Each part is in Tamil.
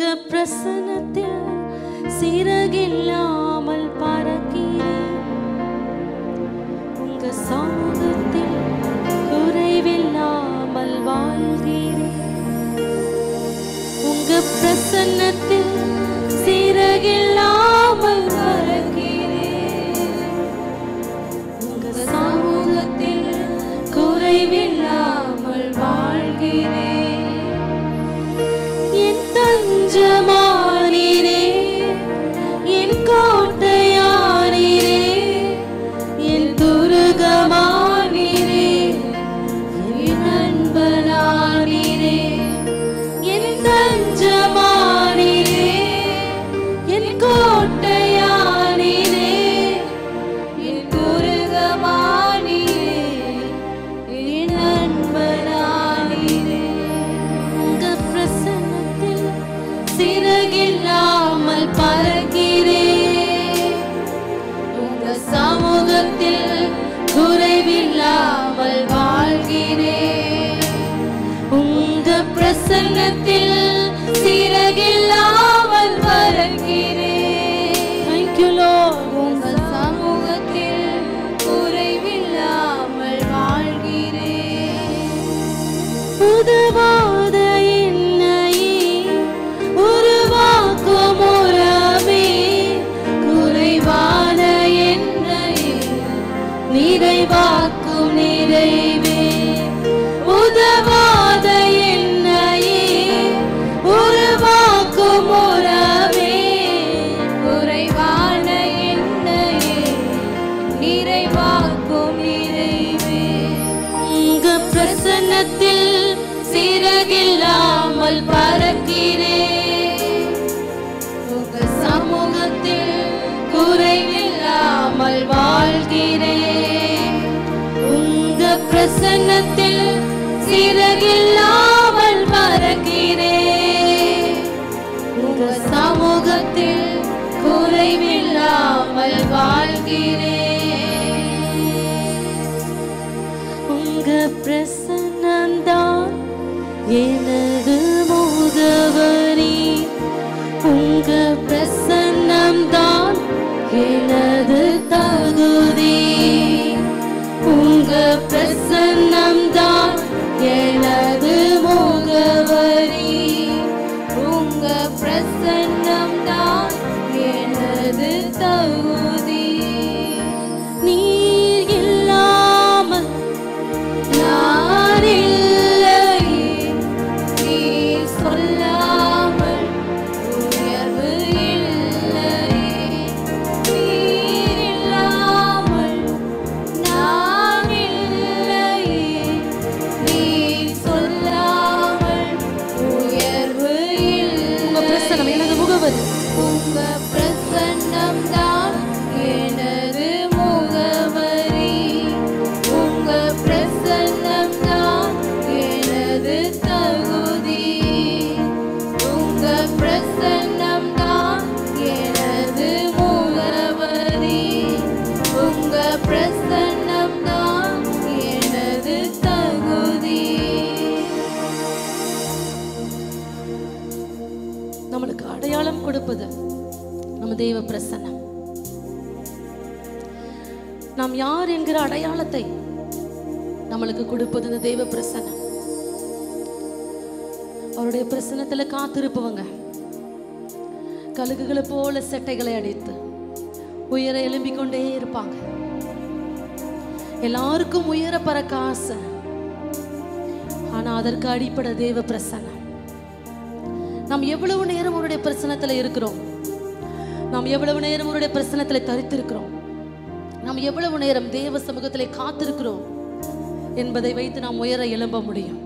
பிரசனத்தில் சிறகில்லாமல் பறக்கிறேன் உங்க சமூகத்தில் குறைவில்லாமல் வாழ்கிறேன் உங்க பிரசன்னத்தில் சிறகில்லாமல் பறக்கிறேன் உங்க சமூகத்தில் குறைவில்லாமல் வாழ்கிறேன் என் தஞ்சமானீரே என் கோட்டையானீரே என் துருகமானீரே என் அன்பனானீரே என் தஞ்சமானீரே என் கோட்டையானீரே என் துருகமானீரே என் அன்பனானீரே உங்க பிரசன்னத்தில் சிறகில்லாமல் பறக்கிறேன் உங்க சமூகத்தில் குறைவில்லாமல் வாழ்கிறேன் உங்க பிரசன்னத்தில் சிறகில்லாமல் பறக்கிறேன் Thank you, Lord. உங்க சமூகத்தில் குறைவில்லாமல் வாழ்கிறேன் உதவாத என்னையே உருவாக்கும் உறவே குறைவான என்னையே நிறைவாக்கும் நிறைவே உதவாத என்னையே உருவாக்கும் உறவே குறைவான என்னையே நிறைவாக்கும் நிறைவே உங்க பிரசன்னத்தில் சிறகில்லாமல் பறக்கிறேன் உங்க சமூகத்தில் குறைவில்லாமல் வாழ்கிறேன் உங்க பிரசன்னத்தில் சிறகில்லாமல் பறக்கிறேன் உங்க சமூகத்தில் குறைவில்லாமல் வாழ்கிறேன் உங்க பிரசன்னந்தான் எனது முகவரி உங்க பிரசன்னம்தான் எனது தகுதி உங்க பிரசன்னம்தான் எனது முகவரி உங்க பிரசன்னம்தான் எனது தகுதி நீர் இல்லாமல் நான் இல்லையே நீ சொல்லாமல் உயர்வு இல்லையே நீர் இல்லாமல் நான் இல்லையே நீ சொல்லாமல் உயர்வு உங்க பிரசனம் எனது முகவரி உங்க பிரசன்னம் தான் எனது முகவரி உங்க பிரசன்னம் தான் எனது தகுதி உங்க பிரசன்னம் தான் எனது முகவரி உங்க பிரசன்னம் தான் எனது தகுதி நம்மளுக்கு அடையாளம் கொடுப்பது நம்ம தெய்வ பிரசன்னம் நாம் யார் என்கிற அடையாளத்தை நம்மளுக்கு கொடுப்பது இந்த தெய்வ பிரசன்னம் அவருடைய பிரசன்னத்துல காத்திருப்பவங்க கழுகுகளை போல செட்டைகளை அடித்து உயர எழும்பிக் கொண்டே இருப்பாங்க எல்லாருக்கும் உயர பறக்க ஆசை ஆனா அதற்கு அடிப்படை தேவ பிரசன்னம் நாம் எவ்வளவு நேரம் அவருடைய பிரசனத்துல இருக்கிறோம் நாம் எவ்வளவு நேரம் அவருடைய பிரசனத்துல தரித்திருக்கிறோம் நாம் எவ்வளவு நேரம் தேவ சமூகத்திலே காத்திருக்கிறோம் என்பதை வைத்து நாம் உயர எழும்ப முடியும்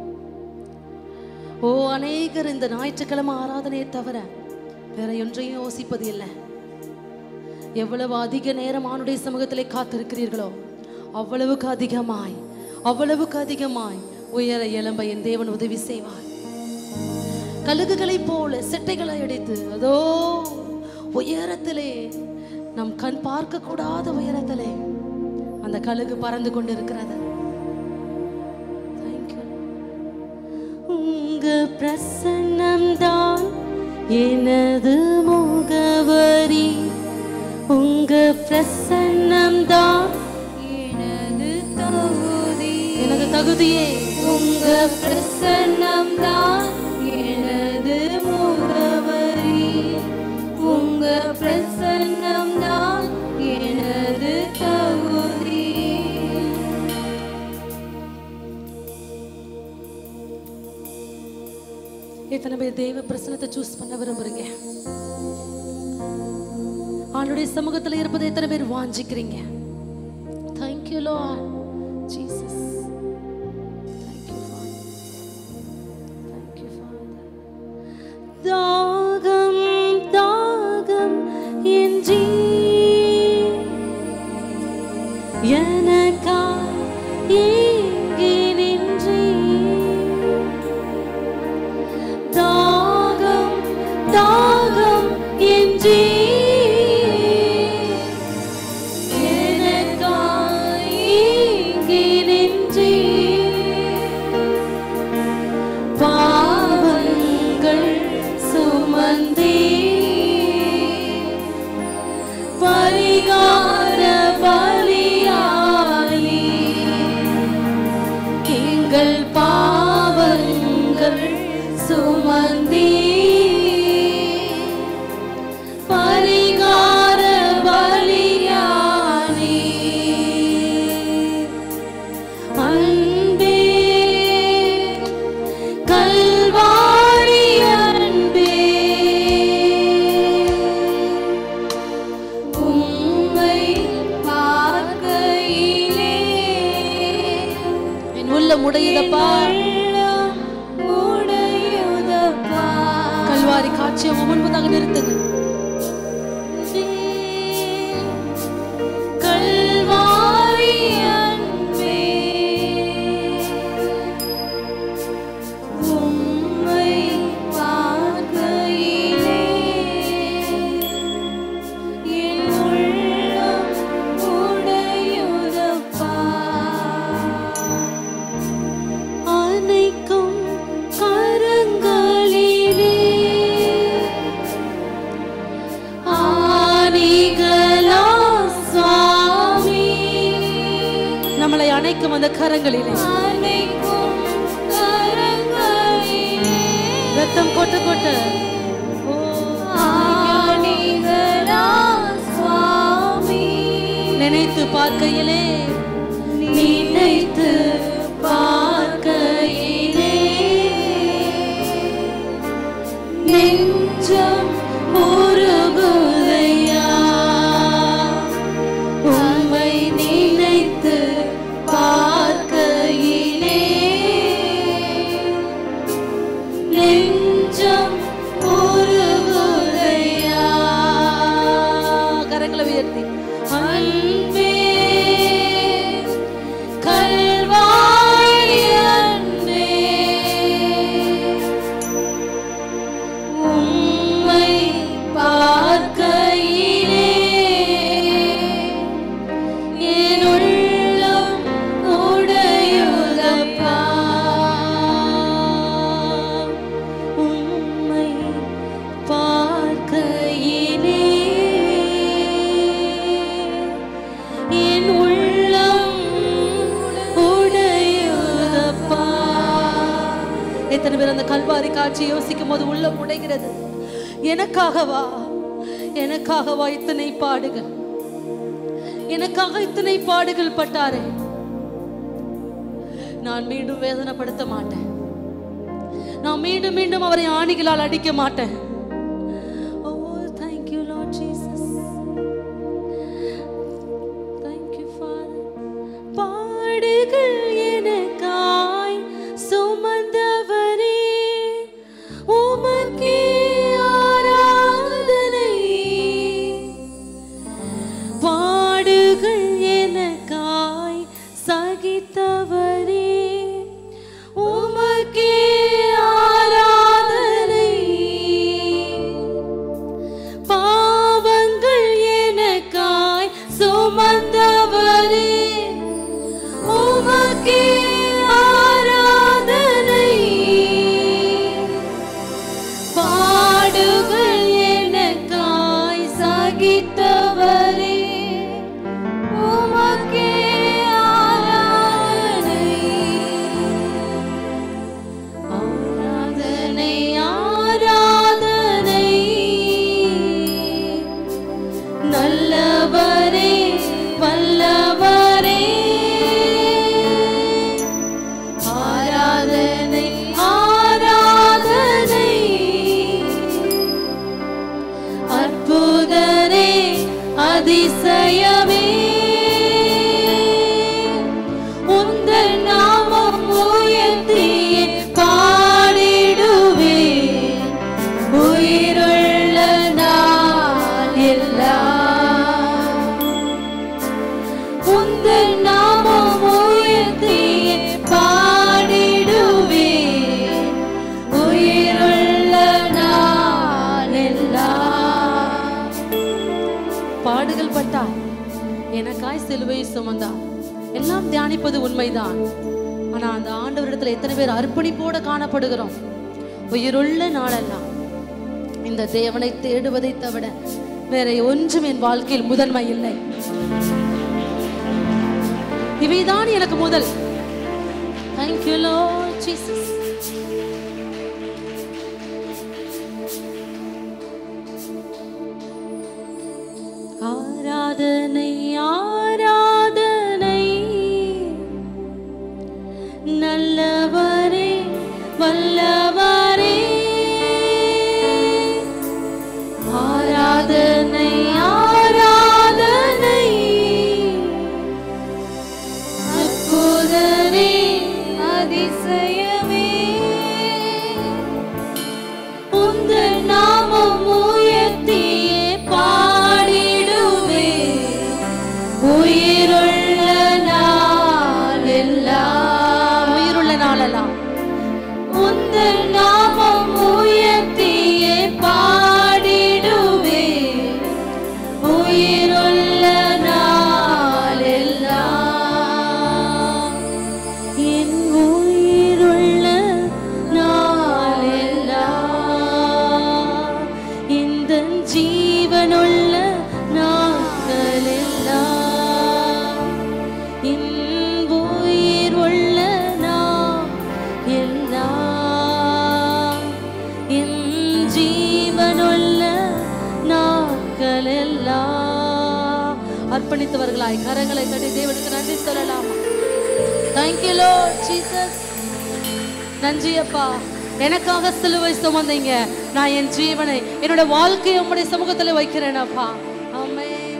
ஓ அநேகர் இந்த ஞாயிற்றுக்கிழமை ஆராதனையை தவிர வேற ஒன்றையும் யோசிப்பது இல்லை எவ்வளவு அதிக நேரம் ஆணுடைய சமூகத்திலே காத்திருக்கிறீர்களோ அவ்வளவுக்கு அதிகமாய் அவ்வளவுக்கு அதிகமாய் உயர எழும்ப என் தேவன் உதவி செய்வார் கழுகுகளைப் போல செட்டைகளை அடித்து அதோ உயரத்திலே நம் கண் பார்க்க கூடாத உயரத்திலே அந்த கழுகு பறந்து கொண்டிருக்கிறது Thank you. உங்க பிரசன்னம் தான் எனது முகவரி உங்க பிரசன்னம் தான் எனது தகுதி எனது தகுதியே உங்க பிரசன்னம் தான் எனது முகவரி உங்க பிரசன்னம் தான் எனது தகுதி எத்தனை பேர் தெய்வ பிரசனத்தை சூஸ் பண்ண விரும்புறீங்க ஆண்டுடைய சமூகத்தில் இருப்பதை எத்தனை பேர் வாஞ்சிக்கிறீங்க thank you Lord Jesus thank you thank you தாகம் தாகம் என் ஜீ எனக்கா ஏங்கி நின்றே தாகம் தாகம் என் ஜீ எனக்காய் ஏங்கி நின்றே பாவங்கள் சுமந்தே பரிகார பலியானி எங்கள் பாவங்கள் சுமந்தே பரிகார பலியானி அன்பே கல்வாரி அன்பே உம்மை பார்க்கையிலே என் உள்ளம் உடையுதப்பா உள்ளம் உடையுதப்பா. கல்வாரி காட்சியை உங்க முன்பதாக நிறுத்துங்க கல்வாரி அன்பே, உம்மை பார்க்கையிலே என் உள்ளம் உடையுதப்பா. அணைக்கும் கரங்களிலே ஆணிகளா சுவாமி நம்மளை அணைக்கும் அந்த கரங்களிலே அணைக்கும் கரங்களிலே ரத்தம் கொட்ட கொட்ட ஓ, ஆணிகளா சுவாமி நினைத்து பார்க்கையிலே நினைத்து பார்க்கையிலே நெஞ்சம் உருகுதையா உம்மை நினைத்து பார்க்கையிலே நெஞ்சம் உருகுதையா கரங்களை உயர்த்தி அன்பே கல்வாரி அன்பே உம்மை பார்க்கையிலே என் உள்ளம் உடையுதப்பா உம்மை பார்க்கையிலே என் உள்ளம் உடையுதப்பா எத்தனை பேர் அந்த கல்வாரி காட்சி யோசிக்கும் போது உள்ளம் உடைகிறது எனக்காகவா எனக்காகவா இத்தனை பாடுகள் எனக்காக இத்தனை பாடுகள் பட்டாரே நான் மீண்டும் வேதனைப்படுத்த மாட்டேன் நான் மீண்டும் மீண்டும் அவரை ஆணிகளால் அடிக்க மாட்டேன் ஓ thank you lord jesus thank you father பாடுகள் எனக்காய் சுமந்தவரே உமக்கே ஆராதனை பாடுகள் எனக்காய் சகித்தவரே உமக்கே ஆராதனை பாடுகள் பட்டார் எனக்காய் சிலுவை சுமந்தார் எல்லாம் தியானிப்பது உண்மைதான் ஆனா அந்த ஆண்டவரிடத்துல எத்தனை பேர் அர்ப்பணிப்போட காணப்படுகிறோம் உயிருள்ள நாளெல்லாம் இந்த தேவனை தேடுவதை தவிர வேற ஒன்றும் என் வாழ்க்கையில் முதன்மை இல்லை இவைதான் எனக்கு முதல் தேங்க்யூ லோ ஜீசஸ் ஆராதனை ஆராதனை நல்லவரே வல்லவரே ஆராதனை ஆராதனை அற்புதரே அதிசயமே உந்தன் நாமம் உயர்த்தியே பாடிடுவே உயிருள்ள நாளெல்லாம் உயிருள்ள நாளெல்லாம் உந்தன் நாமம் உயர்த்தியே பாடிடுவே உயிருள்ள நாளெல்லாம் என் உயிருள்ள நாளெல்லாம் இந்த ஜீவனுள்ள நாளெல்லாம் என் உயிர் உள்ள நாள் எல்லாம் என் ஜீவனுள்ள நாட்கள் எல்லாம் அர்ப்பணித்தவர்களாய் கரங்களை கட்டி தேவனுக்கு நன்றி சொல்லலாமா தேங்க்யூ லோ ஜீசஸ் நன்றி அப்பா எனக்காக சிலுவை சுமந்தீங்க நான் என் ஜீவனை என்னோட வாழ்க்கையை உங்களுடைய சமூகத்துல வைக்கிறேன் அப்பா ஆமென்